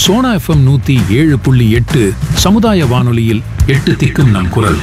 Sona FM நூத்தி ஏழு புள்ளி எட்டு சமுதாய வானொலியில் எட்டு திக்கும் நம் குரல்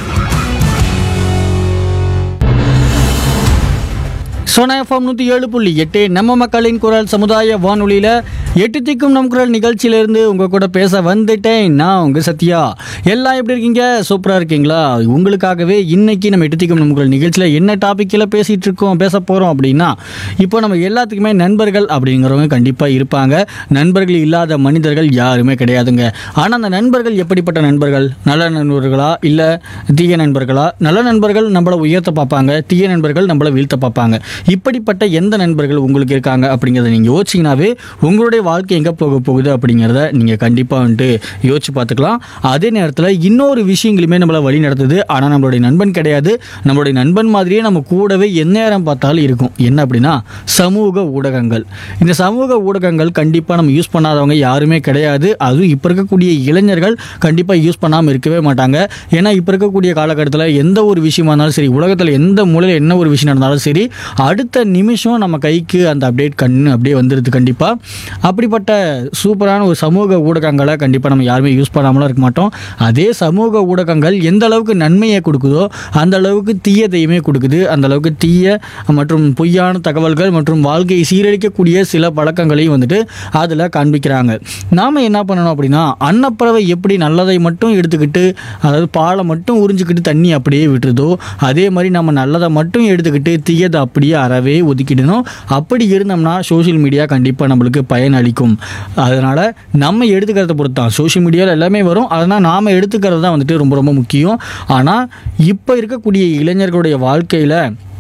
சோனா எஃப்எம் நூற்றி ஏழு புள்ளி எட்டு நம்ம மக்களின் குரல் சமுதாய வானொலியில் எட்டு திக்கும் நம் குரல் நிகழ்ச்சியிலேருந்து உங்கள் கூட பேச வந்துட்டேன் நான் உங்கள் சத்யா எல்லாம் எப்படி இருக்கீங்க சூப்பராக இருக்கீங்களா உங்களுக்காகவே இன்னைக்கு நம்ம எட்டு திக்கும் நம் குரல் நிகழ்ச்சியில் என்ன டாப்பிக்கில் பேசிகிட்டு இருக்கோம் பேச போகிறோம் அப்படின்னா இப்போ நம்ம எல்லாத்துக்குமே நண்பர்கள் அப்படிங்கிறவங்க கண்டிப்பாக இருப்பாங்க நண்பர்கள் இல்லாத மனிதர்கள் யாருமே கிடையாதுங்க ஆனால் அந்த நண்பர்கள் எப்படிப்பட்ட நண்பர்கள் நல்ல நண்பர்களா இல்லை தீய நண்பர்களா நல்ல நண்பர்கள் நம்மளை உயர்த்த பார்ப்பாங்க தீய நண்பர்கள் நம்மளை வீழ்த்த பார்ப்பாங்க இப்படிப்பட்ட எந்த நண்பர்கள் உங்களுக்கு இருக்காங்க அப்படிங்கிறத நீங்கள் யோசிச்சிங்கனாவே உங்களுடைய வாழ்க்கை எங்கே போக போகுது அப்படிங்கிறத நீங்கள் கண்டிப்பாக வந்துட்டு யோசிச்சு பார்த்துக்கலாம் அதே நேரத்தில் இன்னொரு விஷயங்களுமே நம்மளை வழி நடத்துது ஆனால் நம்மளுடைய நண்பன் கிடையாது நம்மளுடைய நண்பன் மாதிரியே நம்ம கூடவே எந்நேரம் பார்த்தாலும் இருக்கும் என்ன அப்படின்னா சமூக ஊடகங்கள் இந்த சமூக ஊடகங்கள் கண்டிப்பாக நம்ம யூஸ் பண்ணாதவங்க யாருமே கிடையாது அதுவும் இப்போ இருக்கக்கூடிய இளைஞர்கள் கண்டிப்பாக யூஸ் பண்ணாமல் இருக்கவே மாட்டாங்க ஏன்னா இப்போ இருக்கக்கூடிய காலகட்டத்தில் எந்த ஒரு விஷயமா இருந்தாலும் சரி உலகத்தில் எந்த மூலையில் என்ன ஒரு விஷயம் நடந்தாலும் சரி அடுத்த நிமிஷம் நம்ம கைக்கு அந்த அப்டேட் கண்ணு அப்படியே வந்துடுது கண்டிப்பாக அப்படிப்பட்ட சூப்பரான ஒரு சமூக ஊடகங்களை கண்டிப்பாக நம்ம யாருமே யூஸ் பண்ணாமலாம் இருக்க மாட்டோம் அதே சமூக ஊடகங்கள் எந்த அளவுக்கு நன்மையை கொடுக்குதோ அந்த அளவுக்கு தீயதையுமே கொடுக்குது அந்த அளவுக்கு தீய மற்றும் பொய்யான தகவல்கள் மற்றும் வாழ்க்கையை சீரழிக்கக்கூடிய சில பழக்கங்களையும் வந்துட்டு அதில் காண்பிக்கிறாங்க நாம் என்ன பண்ணணும் அப்படின்னா அன்னப்பறவை எப்படி நல்லதை மட்டும் எடுத்துக்கிட்டு அதாவது பாலை மட்டும் உறிஞ்சிக்கிட்டு தண்ணி அப்படியே விட்டுருதோ அதே மாதிரி நம்ம நல்லதை மட்டும் எடுத்துக்கிட்டு தீயதை அப்படியே அறவே ஒதுக்கிடணும் அப்படி இருந்தோம்னா சோஷியல் மீடியா கண்டிப்பாக நம்மளுக்கு பயன் அளிக்கும் அதனால் நம்ம எடுத்துக்கிறத பொறுத்து தான் சோஷியல் மீடியாவில் எல்லாமே வரும் அதனால் நாம் எடுத்துக்கிறது தான் வந்துட்டு ரொம்ப ரொம்ப முக்கியம் ஆனால் இப்போ இருக்கக்கூடிய இளைஞர்களுடைய வாழ்க்கையில்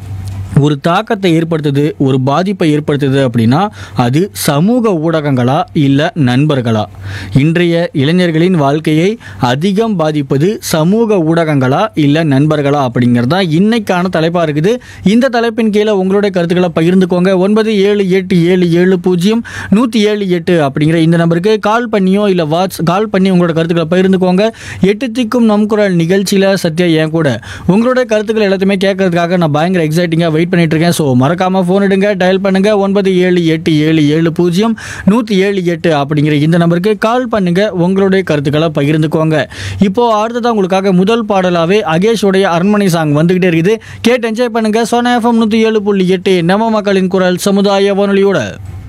ஒரு தாக்கத்தை ஏற்படுத்துது ஒரு பாதிப்பை ஏற்படுத்துது அப்படின்னா அது சமூக ஊடகங்களா இல்லை நண்பர்களா இன்றைய இளைஞர்களின் வாழ்க்கையை அதிகம் பாதிப்பது சமூக ஊடகங்களா இல்லை நண்பர்களா அப்படிங்கிறது தான் இன்னைக்கான தலைப்பாக இருக்குது இந்த தலைப்பின் கீழே உங்களுடைய கருத்துக்களை பகிர்ந்துக்கோங்க ஒன்பது ஏழு எட்டு ஏழு ஏழு பூஜ்ஜியம் நூற்றி ஏழு எட்டு அப்படிங்கிற இந்த நம்பருக்கு கால் பண்ணியோ இல்லை வாட்ஸ் கால் பண்ணி உங்களோட கருத்துக்களை பகிர்ந்துக்கோங்க எட்டு திக்கும் நம் குரல் நிகழ்ச்சியில் சத்யா என் கூட உங்களுடைய கருத்துக்கள் எல்லாத்தையுமே கேட்கறதுக்காக நான் பயங்கர எக்ஸைட்டிங்காக வெயிட் பண்ணிட்டு இருக்கேன் ஸோ மறக்காமல் ஃபோன் எடுங்க டயல் பண்ணுங்க ஒன்பது ஏழு எட்டு ஏழு ஏழு பூஜ்ஜியம் நூற்றி ஏழு எட்டு அப்படிங்கிற இந்த நம்பருக்கு கால் பண்ணுங்க உங்களுடைய கருத்துக்களை பகிர்ந்துக்கோங்க இப்போ அடுத்ததான் உங்களுக்காக முதல் பாடலாகவே அகேஷோடைய அரண்மனை சாங் வந்துகிட்டே இருக்குது கேட்டு என்ஜாய் பண்ணுங்க சோனா எஃப்எம் நூற்றி ஏழு புள்ளி எட்டு நம்ம மக்களின் குரல் சமுதாய வானொலியோட